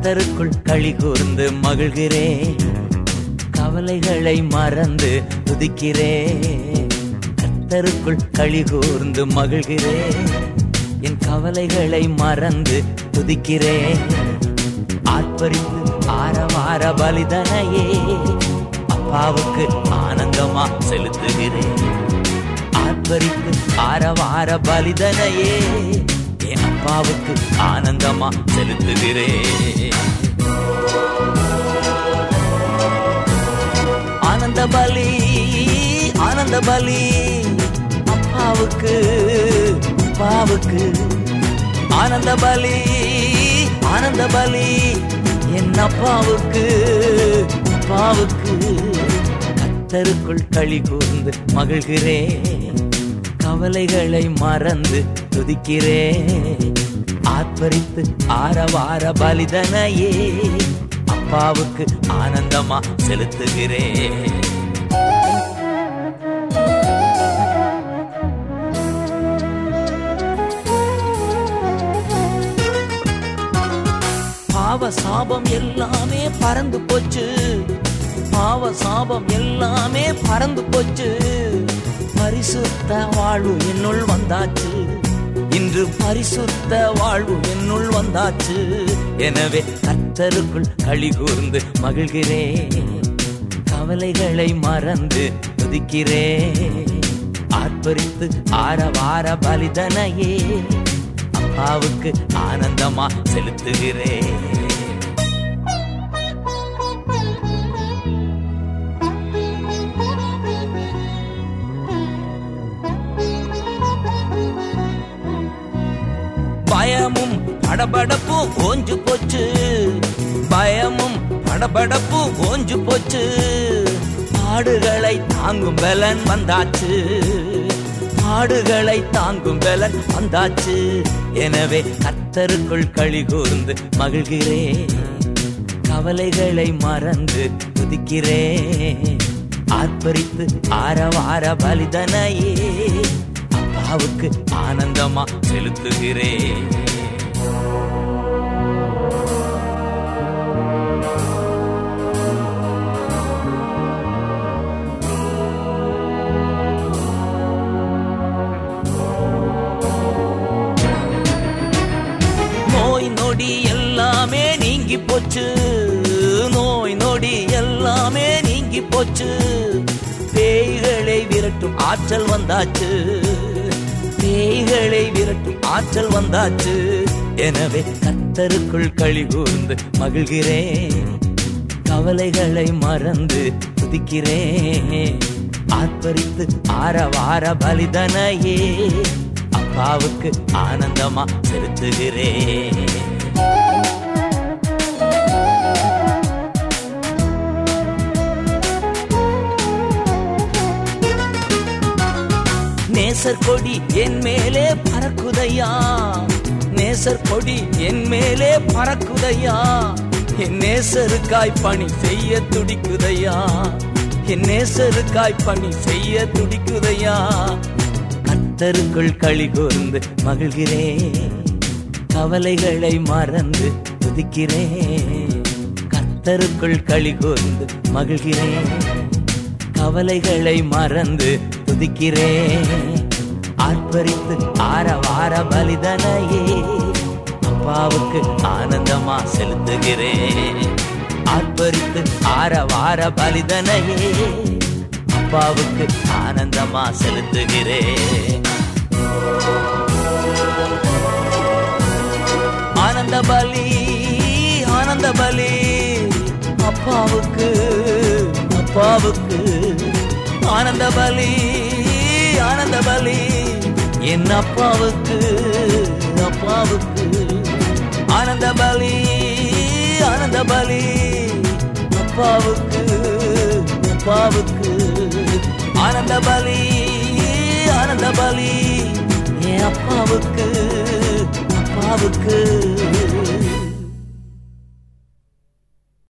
கர்த்தருக்குள் களி கூர்ந்து மகிழ்கிறேன் கவலைகளை மறந்து துதிக்கிறேன் கர்த்தருக்குள் களி கூர்ந்து மகிழ்கிறேன் என் கவலைகளை மறந்து துதிக்கிறேன் ஆத்பரித்து ஆரவார பலிதனையே அப்பாவுக்கு ஆனந்தமா செலுத்துகிறேன் ஆத்பரித்து ஆரவார பலிதனையே என் அப்பாவுக்கு ஆனந்தமா செலுத்துகிறேன் ஆனந்த பலி ஆனந்த பலி அப்பாவுக்கு அப்பாவுக்கு ஆனந்த பலி ஆனந்த பலி என் அப்பாவுக்கு அப்பாவுக்கு கத்தருக்குள் களி கூர்ந்து மகிழ்கிறேன் கவலைகளை மறந்து துதிக்கிறேன் ஆத்பரித்து ஆரவார பலிதனையே அப்பாவுக்கு ஆனந்தமா செலுத்துகிறேன் பாவ சாபம் எல்லாமே பறந்து போச்சு பாவ சாபம் எல்லாமே பறந்து போச்சு பரிசுத்த வாழ்வு என்னுள் வந்தாச்சு இன்று பரிசுத்த வாழ்வு என்னுள் வந்தாச்சு எனவே கத்தருக்குள் களி கூர்ந்து மகிழ்கிறேன் கவலைகளை மறந்து துதிக்கிறேன் ஆர்ப்பரித்து ஆரவார பலிதனையே அப்பாவுக்கு ஆனந்தமா செலுத்துகிறேன் பயமும் படபடப்பும் ஓஞ்சு போச்சு பயமும் படபடப்பும் ஓஞ்சு போச்சு பாடுகளை தாங்கும் பலன் வந்தாச்சு பாடுகளை தாங்கும் பலன் வந்தாச்சு எனவே கத்தருக்குள் களி கூர்ந்து மகிழ்கிறேன் கவலைகளை மறந்து துதிக்கிறேன் ஆர்ப்பரித்து ஆரவார பலிதனையே அப்பாவுக்கு ஆனந்தமா செலுத்துகிறேன் நோய் நொடி எல்லாமே நீங்கி போச்சு நோய் நொடி எல்லாமே நீங்கி போச்சு பேய்களை விரட்டும் ஆற்றல் வந்தாச்சு பேய்களை விரட்டும் ஆற்றல் வந்தாச்சு எனவே கத்தருக்குள் களி கூர்ந்து மகிழ்கிறேன் கவலைகளை மறந்து துதிக்கிறேன் ஆர்ப்பரித்து ஆரவார பலிதனையே அப்பாவுக்கு ஆனந்தமா செலுத்துகிறேன் நேசர் கொடி என் மேலே பறக்குதையா நேசர் கொடி என் மேலே பறக்குதையா என் நேசருக்காய் பணி செய்ய துடிக்குதையா என் நேசருக்காய் பணி செய்ய துடிக்குதையா கத்தருக்குள் களி கூர்ந்து மகிழ்கிறேன் கவலைகளை மறந்து துதிக்கிறேன் கத்தருக்குள் களி கூர்ந்து மகிழ்கிறேன் கவலைகளை மறந்து துதிக்கிறேன் ஆர்ப்பரித்து ஆரவார பலிதனையே அப்பாவுக்கு ஆனந்தமா செலுத்துகிறேன் ஆர்ப்பரித்து ஆரவார பலிதனையே அப்பாவுக்கு ஆனந்தமா செலுத்துகிறேன் ஆனந்த பலி ஆனந்த பலி அப்பாவுக்கு அப்பாவுக்கு ஆனந்த பலி ஆனந்த பலி என் அப்பாவுக்கு அப்பாவுக்கு ஆனந்த பலி ஆனந்த பலி அப்பாவுக்கு அப்பாவுக்கு ஆனந்த பலி ஆனந்த பலி என் அப்பாவுக்கு அப்பாவுக்கு